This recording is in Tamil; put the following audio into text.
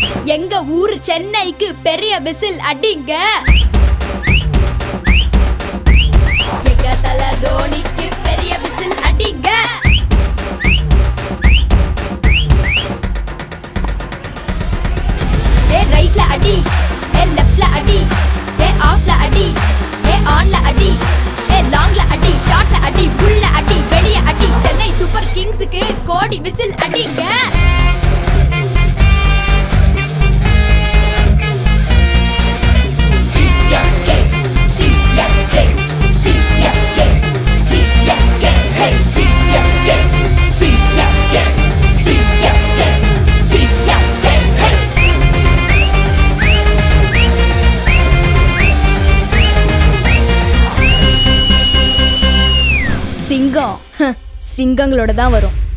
எங்க ஊரு சென்னைக்கு பெரிய விசில் அடிங்க எங்க தல தோனிக்கு பெரிய விசில் அடிங்க ஏ ரைட்ல அடி ஏ லெஃப்ட்ல அடி ஏ ஆஃப்ல அடி ஏ ஆன்ல அடி ஏ லாங்ல அடி ஷார்ட்ல அடி புல்ல அடி வெளிய அடி சென்னை சூப்பர் கிங்ஸுக்கு கோடி விசில் அடிங்க CSK, CSK, CSK, CSK, hey, CSK, CSK, CSK, CSK, hey. சிங்கம் ஹ், சிங்கங்களோட தான் வரும்